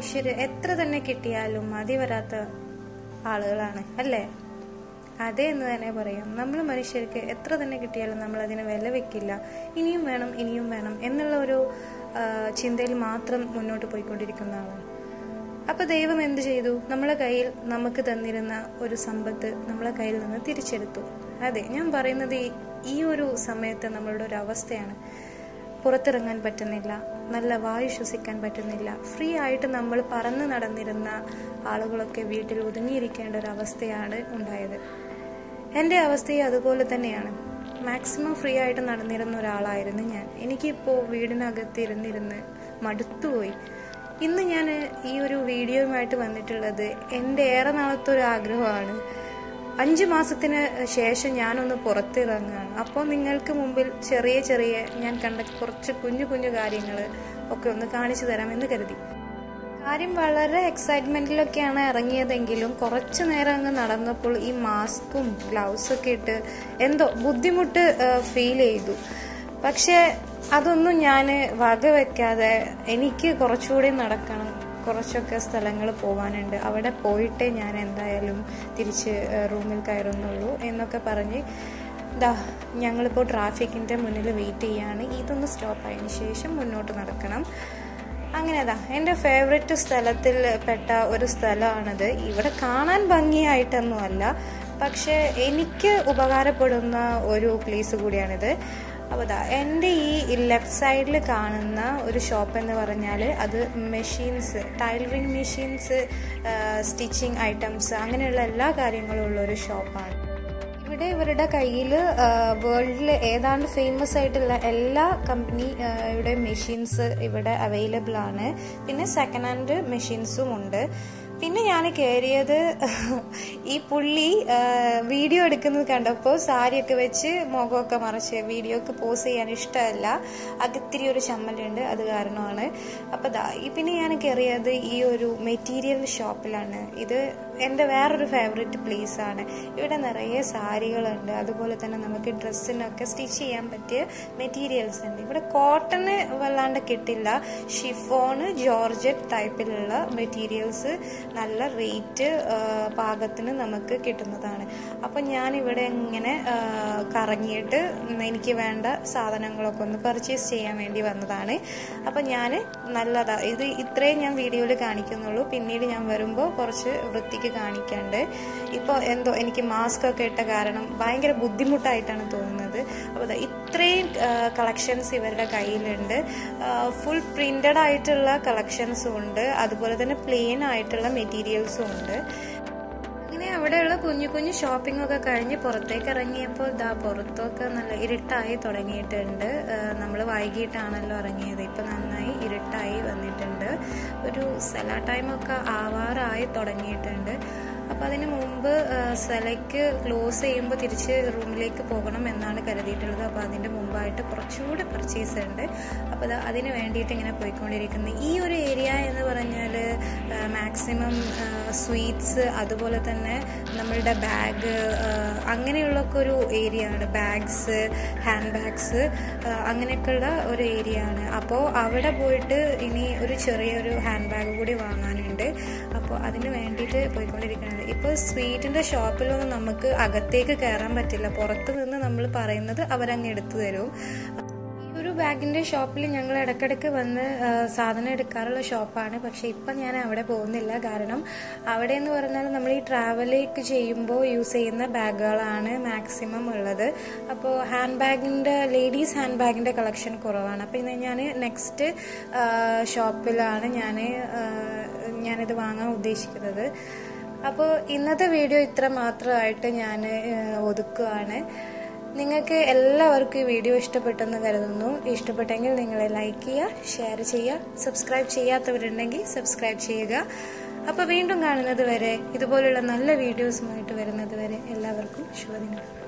മനുഷ്യർ എത്ര തന്നെ കിട്ടിയാലും മതി വരാത്ത ആളുകളാണ് അല്ലേ അതെ എന്ന് തന്നെ പറയാം നമ്മൾ മനുഷ്യർക്ക് എത്ര തന്നെ കിട്ടിയാലും നമ്മൾ അതിനെ വില വെക്കില്ല ഇനിയും വേണം ഇനിയും വേണം എന്നുള്ള ഒരു ആ, ചിന്തയിൽ മാത്രം മുന്നോട്ട് പോയിക്കൊണ്ടിരിക്കുന്ന ആളാണ് അപ്പൊ ദൈവം എന്ത് ചെയ്തു നമ്മളെ കയ്യിൽ നമുക്ക് തന്നിരുന്ന ഒരു സമ്പത്ത് നമ്മളെ കയ്യിൽ നിന്ന് തിരിച്ചെടുത്തു അതെ ഞാൻ പറയുന്നത് ഈ- ഈ ഒരു സമയത്ത് നമ്മളുടെ ഒരു അവസ്ഥയാണ് പുറത്തിറങ്ങാൻ പറ്റുന്നില്ല നല്ല വായു ശ്വസിക്കാൻ പറ്റുന്നില്ല ഫ്രീ ആയിട്ട് നമ്മൾ പറന്ന് നടന്നിരുന്ന ആളുകളൊക്കെ വീട്ടിൽ ഒതുങ്ങിയിരിക്കേണ്ട ഒരു അവസ്ഥയാണ് ഉണ്ടായത് എൻ്റെ അവസ്ഥയും അതുപോലെ തന്നെയാണ് മാക്സിമം ഫ്രീ ആയിട്ട് നടന്നിരുന്ന ഒരാളായിരുന്നു ഞാൻ എനിക്കിപ്പോൾ വീടിനകത്ത് ഇരുന്നിരുന്ന് മടുത്തുപോയി ഇന്ന് ഞാൻ ഈ ഒരു വീഡിയോയുമായിട്ട് വന്നിട്ടുള്ളത് എൻ്റെ ഏറെ നാളത്തെ ഒരു ആഗ്രഹമാണ് അഞ്ച് മാസത്തിന് ശേഷം ഞാനൊന്ന് പുറത്തിറങ്ങുകയാണ് അപ്പോൾ നിങ്ങൾക്ക് മുമ്പിൽ ചെറിയ ചെറിയ ഞാൻ കണ്ട കുറച്ച് കുഞ്ഞു കുഞ്ഞു കാര്യങ്ങൾ ഒക്കെ ഒന്ന് കാണിച്ചു തരാമെന്ന് കരുതി കാര്യം വളരെ എക്സൈറ്റ്മെന്റിലൊക്കെയാണ് ഇറങ്ങിയതെങ്കിലും കുറച്ചു നേരം അങ്ങ് നടന്നപ്പോൾ ഈ മാസ്കും ഗ്ലൗസും ഒക്കെ ഇട്ട് എന്തോ ബുദ്ധിമുട്ട് ഫീൽ ചെയ്തു പക്ഷെ അതൊന്നും ഞാൻ വകവെക്കാതെ എനിക്ക് കുറച്ചുകൂടി നടക്കണം കുറച്ചൊക്കെ സ്ഥലങ്ങൾ പോകാനുണ്ട് അവിടെ പോയിട്ടേ ഞാൻ എന്തായാലും തിരിച്ച് റൂമിൽ കയറുന്നുള്ളൂ എന്നൊക്കെ പറഞ്ഞ് ദാ ഞങ്ങളിപ്പോൾ ട്രാഫിക്കിൻ്റെ മുന്നിൽ വെയിറ്റ് ചെയ്യാണ് ഇതൊന്ന് സ്റ്റോപ്പ് ആയതിനു ശേഷം മുന്നോട്ട് നടക്കണം അങ്ങനെതാ എൻ്റെ ഫേവററ്റ് സ്ഥലത്തിൽ പെട്ട ഒരു സ്ഥലമാണിത് ഇവിടെ കാണാൻ ഭംഗിയായിട്ടൊന്നുമല്ല പക്ഷെ എനിക്ക് ഉപകാരപ്പെടുന്ന ഒരു പ്ലേസ് കൂടിയാണിത് അപ്പോൾ ദാ എൻ്റെ ഈ ലെഫ്റ്റ് സൈഡിൽ കാണുന്ന ഒരു ഷോപ്പ് എന്ന് പറഞ്ഞാൽ അത് machines tailoring machines stitching items അങ്ങനെയുള്ള എല്ലാ കാര്യങ്ങളും ഉള്ള ഒരു ഷോപ്പാണ് ഇവിടെ ഇവരുടെ കയ്യിൽ വേൾഡിൽ ഏതാണ്ട് ഫേമസ് ആയിട്ടുള്ള എല്ലാ കമ്പനി ഇവിടെ മെഷീൻസ് ഇവിടെ അവൈലബിൾ ആണ് പിന്നെ സെക്കൻഡ് ഹാൻഡ് മെഷീൻസും ഉണ്ട് പിന്നെ ഞാൻ കയറിയത് ഈ പുള്ളി ആ, വീഡിയോ എടുക്കുന്നത് കണ്ടപ്പോൾ സാരിയൊക്കെ വെച്ച് മുഖമൊക്കെ മറച്ച് വീഡിയോക്ക് പോസ് ചെയ്യാൻ ഇഷ്ടമല്ല അകത്തിരി ഒരു ചമ്മലുണ്ട് അത് കാരണമാണ് അപ്പോൾ ദാ ഈ പിന്നെ ഞാൻ കയറിയത് ഈ ഒരു മെറ്റീരിയൽ ഷോപ്പിലാണ് ഇത് എൻ്റെ വേറൊരു ഫേവററ്റ് പ്ലേസ് ആണ് ഇവിടെ നിറയെ സാരികളുണ്ട് അതുപോലെ തന്നെ നമുക്ക് ഡ്രസ്സിനൊക്കെ സ്റ്റിച്ച് ചെയ്യാൻ പറ്റിയ മെറ്റീരിയൽസ് ഉണ്ട് ഇവിടെ കോട്ടണ് വല്ലാണ്ട് കിട്ടില്ല ഷിഫോണ് ജോർജറ്റ് ടൈപ്പിലുള്ള മെറ്റീരിയൽസ് നല്ല റേറ്റ് പാകത്തിന് നമുക്ക് കിട്ടുന്നതാണ് അപ്പം ഞാൻ ഇവിടെ ഇങ്ങനെ ആ, കറങ്ങിയിട്ട് എനിക്ക് വേണ്ട സാധനങ്ങളൊക്കെ ഒന്ന് പർച്ചേസ് ചെയ്യാൻ വേണ്ടി വന്നതാണ് അപ്പം ഞാൻ നല്ലതാ ഇത് ഇത്രയും ഞാൻ വീഡിയോയിൽ കാണിക്കുന്നുള്ളൂ പിന്നീട് ഞാൻ വരുമ്പോൾ കുറച്ച് വൃത്തിക്ക് കാണിക്കാണ്ട് ഇപ്പോൾ എന്തോ എനിക്ക് മാസ്ക് ഒക്കെ ഇട്ട കാരണം ഭയങ്കര ബുദ്ധിമുട്ടായിട്ടാണ് തോന്നുന്നത് അപ്പോൾ ദാ ഇത്രയും കളക്ഷൻസ് ഇവരുടെ കയ്യിലുണ്ട് ഫുൾ പ്രിന്റഡ് ആയിട്ടുള്ള കളക്ഷൻസും ഉണ്ട് അതുപോലെ തന്നെ പ്ലെയിൻ ആയിട്ടുള്ള മെറ്റീരിയൽസും ഉണ്ട് അങ്ങനെ അവിടെയുള്ള കുഞ്ഞു കുഞ്ഞു ഷോപ്പിംഗ് ഒക്കെ കഴിഞ്ഞ് പുറത്തേക്ക് ഇറങ്ങിയപ്പോൾ ദാ പുറത്തൊക്കെ നല്ല ഇരുട്ടായി തുടങ്ങിയിട്ടുണ്ട് നമ്മൾ വൈകിട്ടാണല്ലോ ഇറങ്ങിയത് ഇപ്പം നന്നായി ഇരുട്ടായി വന്നിട്ടുണ്ട് ഒരു സെല ടൈമൊക്കെ ആവാറായി തുടങ്ങിയിട്ടുണ്ട് അപ്പോൾ അതിന് മുമ്പ് സെലയ്ക്ക് ക്ലോസ് ചെയ്യുമ്പോൾ തിരിച്ച് റൂമിലേക്ക് പോകണം എന്നാണ് കരുതിയിട്ടുള്ളത് അപ്പോൾ അതിൻ്റെ മുമ്പായിട്ട് കുറച്ചുകൂടി പർച്ചേസ് ഉണ്ട് അപ്പോൾ അത് അതിന് വേണ്ടിയിട്ട് ഇങ്ങനെ പോയിക്കൊണ്ടിരിക്കുന്നത് ഈ ഒരു ഏരിയ എന്ന് പറഞ്ഞാൽ മാക്സിമം സ്വീറ്റ്സ് അതുപോലെ തന്നെ നമ്മളുടെ ബാഗ് അങ്ങനെയുള്ളൊക്കെ ഒരു ഏരിയ ആണ് ബാഗ്സ് ഹാൻഡ് ബാഗ്സ് അങ്ങനെയൊക്കെയുള്ള ഒരു ഏരിയ ആണ് അപ്പോൾ അവിടെ പോയിട്ട് ഇനി ഒരു ചെറിയൊരു ഹാൻഡ് ബാഗ് കൂടി വാങ്ങാനുണ്ട് അപ്പോൾ അതിന് വേണ്ടിയിട്ട് പോയിക്കൊണ്ടിരിക്കുകയാണ് ഇപ്പോൾ സ്വീറ്റിൻ്റെ ഷോപ്പിലൊന്നും നമുക്ക് അകത്തേക്ക് കയറാൻ പറ്റില്ല പുറത്ത് നിന്ന് നമ്മൾ പറയുന്നത് അവരങ്ങ് എടുത്തു തരും ഈ ഒരു ബാഗിന്റെ ഷോപ്പിൽ ഞങ്ങൾ ഇടയ്ക്കിടയ്ക്ക് വന്ന് ആ, സാധനം എടുക്കാറുള്ള ഷോപ്പാണ് പക്ഷെ ഇപ്പം ഞാൻ അവിടെ പോകുന്നില്ല കാരണം അവിടെ എന്ന് പറഞ്ഞാൽ നമ്മൾ ഈ ട്രാവലേക്ക് ചെയ്യുമ്പോൾ യൂസ് ചെയ്യുന്ന ബാഗുകളാണ് മാക്സിമം ഉള്ളത് അപ്പോൾ ഹാൻഡ് ബാഗിൻ്റെ ലേഡീസ് ഹാൻഡ് ബാഗിൻ്റെ കളക്ഷൻ കുറവാണ് അപ്പോൾ ഇന്ന് ഞാൻ നെക്സ്റ്റ് ഷോപ്പിലാണ് ഞാൻ ഞാനിത് വാങ്ങാൻ ഉദ്ദേശിക്കുന്നത് അപ്പോൾ ഇന്നത്തെ വീഡിയോ ഇത്ര മാത്രമായിട്ട് ഞാൻ ഒതുക്കുകയാണ് നിങ്ങൾക്ക് എല്ലാവർക്കും ഈ വീഡിയോ ഇഷ്ടപ്പെട്ടെന്ന് കരുതുന്നു ഇഷ്ടപ്പെട്ടെങ്കിൽ നിങ്ങൾ ലൈക്ക് ചെയ്യുക ഷെയർ ചെയ്യുക സബ്സ്ക്രൈബ് ചെയ്യാത്തവരുണ്ടെങ്കിൽ സബ്സ്ക്രൈബ് ചെയ്യുക അപ്പോൾ വീണ്ടും കാണുന്നത് വരെ ഇതുപോലുള്ള നല്ല വീഡിയോസുമായിട്ട് വരുന്നത് വരെ എല്ലാവർക്കും ശുഭദിനം